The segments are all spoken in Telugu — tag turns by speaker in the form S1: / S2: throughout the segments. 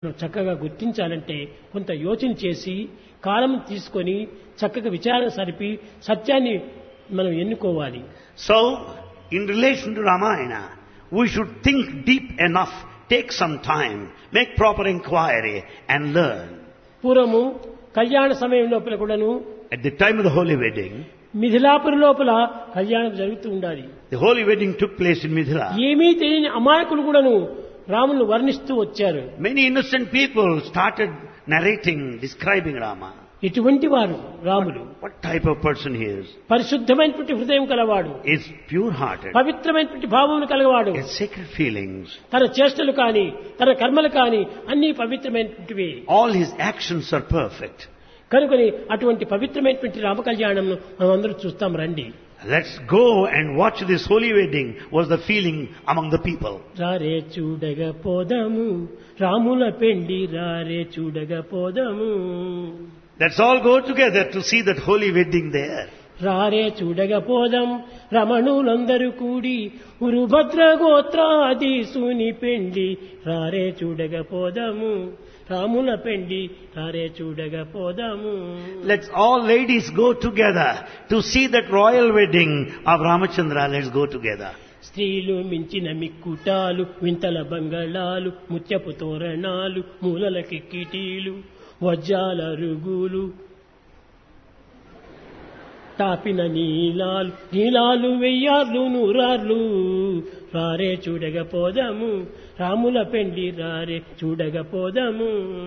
S1: మనం చక్కగా గుర్తించాలంటే కొంత యోచన చేసి కాలం తీసుకొని చక్కగా విచారణ సరిపి సత్యాన్ని మనం ఎన్నుకోవాలి
S2: So, in relation to Ramayana, we should think deep enough, take some time, make proper inquiry and learn.
S1: పూర్వము కళ్యాణ సమయం లోపల కూడాను
S2: At the time of the holy wedding,
S1: Mithilapuri లోపల కళ్యాణం జరుగుతూ ఉండాలి
S2: the holy wedding took place in Mithila.
S1: ఏమీ తెలియని అమాయకులు కూడాను రామును వర్ణిస్తూ వచ్చారు
S2: Many innocent people started narrating, describing Rama.
S1: ఎటువంటి వారు Ramulu
S2: What type of person he is.
S1: పరిశుద్ధమైనటువంటి హృదయం కలవాడు
S2: Is pure-hearted,
S1: పవిత్రమైనటువంటి భావములు కలవాడు
S2: has sacred feelings.
S1: తన చేష్టలు కాని తన కర్మలు కాని అన్ని పవిత్రమైనటువంటివి
S2: All his actions are perfect.
S1: కనుకొని అటువంటి పవిత్రమైనటువంటి రామ కళ్యాణం మనం అందరూ చూస్తాం రండి
S2: Let's go and watch this holy wedding was the feeling among the people.
S1: రారే చూడగ పోదాము రాముల పెండి రారే చూడగ పోదాము
S2: Let's all go together to see that holy wedding there.
S1: రారే చూడగ పోదాం రమణులందరూ కూడి ఉరుభద్ర గోత్రాదీసుని పెండి రారే చూడగ పోదాము రాముల పెండి రారే చూడగ పోదాము
S2: Let's all ladies go together to see that royal wedding of Ramachandra. Let's go together.
S1: స్త్రీలు మించిన మిక్కుటాలు వింతల బంగళాలు ముత్యపు తోరణాలు మూలల కిక్కిటీలు వజ్రాల రుగులు తాపిన నీలాలు నీలాలు వెయ్యార్లు నూరార్లు రారే చూడగపోదాము రాముల పెండి రారే చూడగపోదాము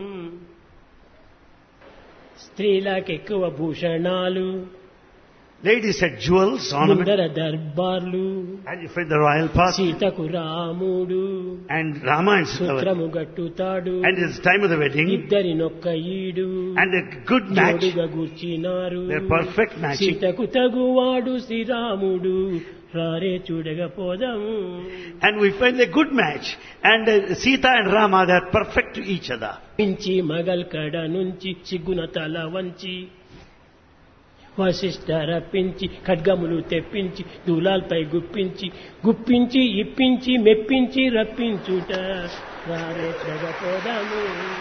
S1: స్త్రీలకెక్కువ భూషణాలు
S2: Ladies had jewels, ornaments,
S1: ముందర దర్బార్లు
S2: and you find the royal path.
S1: సీతకు రాముడు
S2: And Rama and Sita.
S1: సూత్రము గట్టుతాడు
S2: And it's time of the wedding.
S1: ఇద్దరి నొక్క ఈడు
S2: And a good match.
S1: జోడుగా కూర్చినారు
S2: They're perfect matching.
S1: సీతకు తగువాడు శ్రీరాముడు రారే చూడగా పోదాము
S2: And we find a good match. And uh, Sita and Rama, they're perfect to each other.
S1: పించి మగల్ కడ నుంచి సిగ్గున తల వంచి వశిష్ఠ రప్పించి ఖడ్గములు తెప్పించి దూలాల్పై గుప్పించి గుప్పించి ఇప్పించి మెప్పించి రప్పించుట రారే పోదాము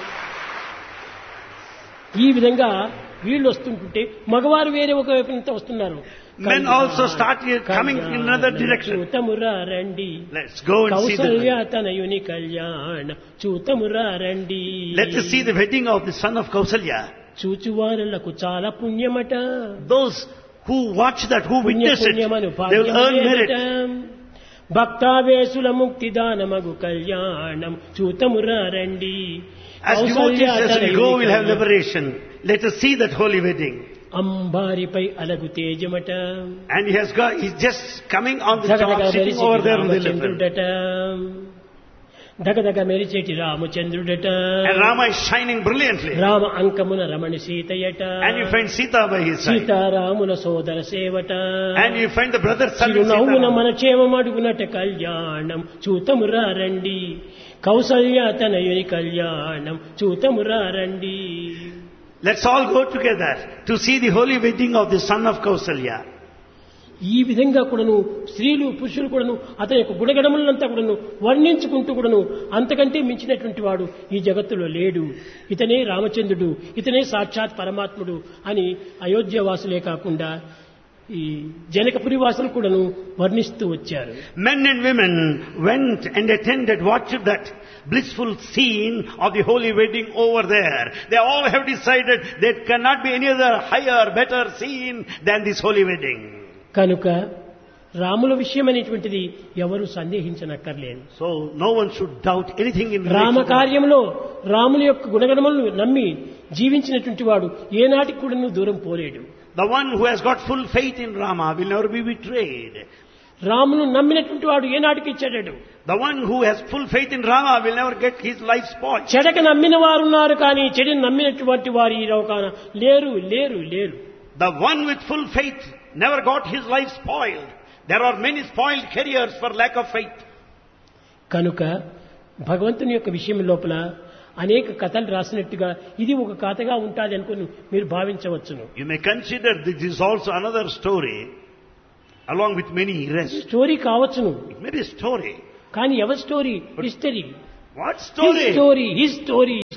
S1: ఈ విధంగా వీళ్ళు వస్తుంటుంటే మగవారు వేరే ఒక వైపు నుంచి వస్తున్నారు
S2: Men also start here coming in another direction.
S1: చూతమురా రండి
S2: Let's go and see
S1: Kaushalya
S2: the,
S1: తనయుని కళ్యాణ చూతమురా రండి
S2: let us see the wedding of the son of Kausalya.
S1: చూచువారులకు చాలా పుణ్యమట
S2: Those who watch that, who
S1: పుణ్య
S2: witness it,
S1: పుణ్యమను
S2: they will earn merit.
S1: భక్తావేశుల ముక్తిదానమగు కళ్యాణం చూతమురా రండి
S2: As
S1: Kaushalya
S2: devotees, as we
S1: తనయుని
S2: go, we'll have
S1: కళ్యాణం.
S2: liberation. Let us see that holy wedding.
S1: అంబారిపై అలగు తేజమట
S2: And he has got, he's just coming on the
S1: ధగధగ
S2: top, sitting
S1: మెరిచేటి
S2: over there on the elephant.
S1: రామచంద్రుడట ధగధగ మెరిచేటి రామచంద్రుడట
S2: And Rama is shining brilliantly.
S1: Rama అంకమున Ramani సీతయట
S2: And you find Sita by his side.
S1: సీతారాముల సోదర సేవట
S2: And you find the brother son of
S1: చిరునవ్వున
S2: Sita.
S1: మన క్షేమం అడుగునట కళ్యాణం చూతమురా రండి కౌసల్య తనయుని కళ్యాణం చూతమురా రండి
S2: Let's all go together to see the holy wedding of the son of Kausalya.
S1: ఈ విధంగా కూడాను స్త్రీలు పురుషులు కూడాను అతని యొక్క గుణగణములంతా కూడాను వర్ణించుకుంటూ కూడాను అంతకంటే మించినటువంటి వాడు ఈ జగత్తులో లేడు ఇతనే రామచంద్రుడు ఇతనే సాక్షాత్ పరమాత్ముడు అని అయోధ్య వాసులే కాకుండా ఈ జనకపురి వాసులు కూడాను వర్ణిస్తూ వచ్చారు
S2: Men and women went and attended, watched that blissful scene of the holy wedding over there. They all have decided there cannot be any other higher, better scene than this holy wedding.
S1: కనుక రాముల విషయం అనేటువంటిది ఎవరు సందేహించనక్కర్లేదు
S2: So no one should doubt anything in
S1: Rama
S2: relation to
S1: కార్యంలో రాముల యొక్క గుణగణములను నమ్మి జీవించినటువంటి వాడు ఏనాటికి కూడా దూరం పోలేడు
S2: The one who has got full faith in Rama will never be betrayed.
S1: రామును నమ్మినటువంటి వాడు ఏనాటికి చెడడు
S2: The one who has full faith in Rama will never get his life spoiled.
S1: చెడక నమ్మిన వారు ఉన్నారు కానీ చెడుని నమ్మినటువంటి వారు ఈ లోకాన లేరు లేరు లేరు
S2: The one with full faith never got his life spoiled. There are many spoiled careers for lack of faith.
S1: కనుక భగవంతుని యొక్క విషయం లోపల అనేక కథలు రాసినట్టుగా ఇది ఒక కథగా ఉంటుంది అనుకుని మీరు భావించవచ్చును
S2: You may consider this is also another story along with many rest.
S1: Story కావచ్చును
S2: It may be a story.
S1: కానీ ఎవరి story history
S2: What story?
S1: Story his story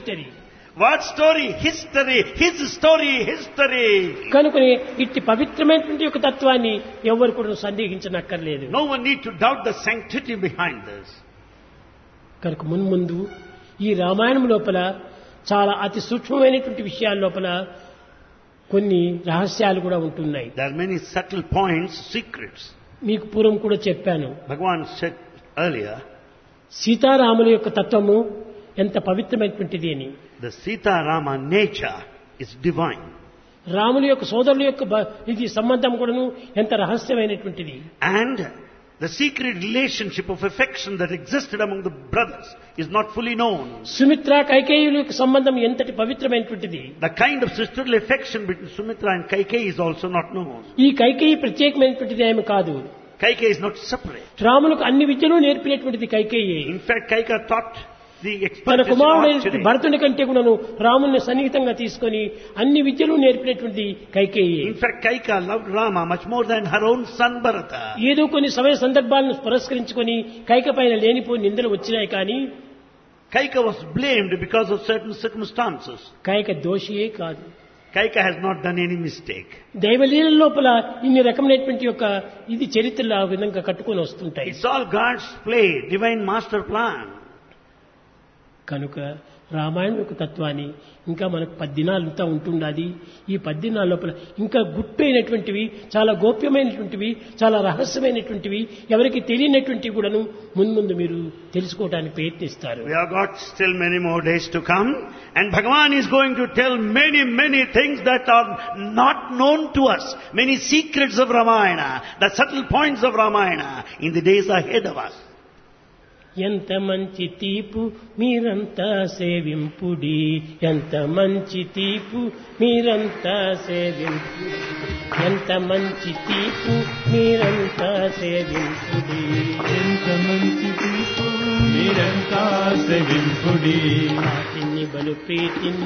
S1: history
S2: What story? History. His story. History.
S1: కనుకని ఇట్టి పవిత్రమైనటువంటి ఒక తత్వాన్ని ఎవరు కూడా సందేహించనక్కర్లేదు
S2: No one need to doubt the sanctity behind this.
S1: కనుక మున్ముందు ఈ రామాయణం లోపల చాలా అతి సూక్ష్మమైనటువంటి విషయాల లోపల కొన్ని రహస్యాలు కూడా ఉంటున్నాయి
S2: There are many subtle points, secrets.
S1: మీకు పూర్వం కూడా చెప్పాను
S2: Bhagavan said earlier,
S1: సీతారాముల యొక్క తత్వము ఎంత పవిత్రమైనటువంటిది అని
S2: the Sita Rama nature is divine.
S1: రాముల యొక్క సోదరుల యొక్క బ- ఇది సంబంధం కూడాను ఎంత రహస్యమైనటువంటిది
S2: And the secret relationship of affection that existed among the brothers is not fully known.
S1: Sumitra కైకేయుల యొక్క సంబంధం ఎంతటి పవిత్రమైనటువంటిది
S2: The kind of sisterly affection between Sumitra and Kaikeyi is also not known.
S1: ఈ కైకేయి ప్రత్యేకమైనటువంటిది ఏమి కాదు
S2: Kaikeyi is not separate.
S1: రాములకు అన్ని విద్యలు నేర్పినటువంటిది Kaikeyi
S2: In fact, Kaika taught the
S1: తన
S2: expertise in
S1: కుమారుడైనటువంటి
S2: archery.
S1: భరతుని కంటే కూడాను రాముని సన్నిహితంగా తీసుకొని అన్ని విద్యలు నేర్పినటువంటి Kaikeyi
S2: In fact, Kaika loved Rama much more than her own son Bharata.
S1: ఏదో కొన్ని సమయ సందర్భాలను పురస్కరించుకొని కైక పైన లేనిపోయి నిందలు వచ్చినాయి కానీ
S2: Kaika was blamed because of certain circumstances.
S1: Kaika దోషియే కాదు
S2: Kaika has not done any mistake.
S1: దైవలీల లోపల ఇన్ని రకమైనటువంటి యొక్క ఇది చరిత్రలు ఆ విధంగా కట్టుకొని వస్తుంటాయి
S2: It's all God's play, divine master plan.
S1: కనుక రామాయణం యొక్క తత్వాన్ని ఇంకా మనకు పద్దినాలంతా ఉంటుండాది ఈ పద్దినాల లోపల ఇంకా గుట్టైనటువంటివి చాలా గోప్యమైనటువంటివి చాలా రహస్యమైనటువంటివి ఎవరికి తెలియనటువంటివి కూడాను మున్ముందు మీరు తెలుసుకోవడానికి ప్రయత్నిస్తారు
S2: We have got still many more days to come and Bhagavan is going to tell many, many things that are not known to us. Many secrets of Ramayana, the subtle points of Ramayana in the days ahead of us.
S1: ఎంత మంచి తీపు మీరంతా సేవింపుడి ఎంత మంచి తీపు మీరంతా సేవింపుడి ఎంత మంచి తీపు మీరంతా సేవింపుడి
S3: ఎంత మంచి తీర్పు మీరంతా సెవింపుడి
S1: వాటిని బలు ప్రీతిని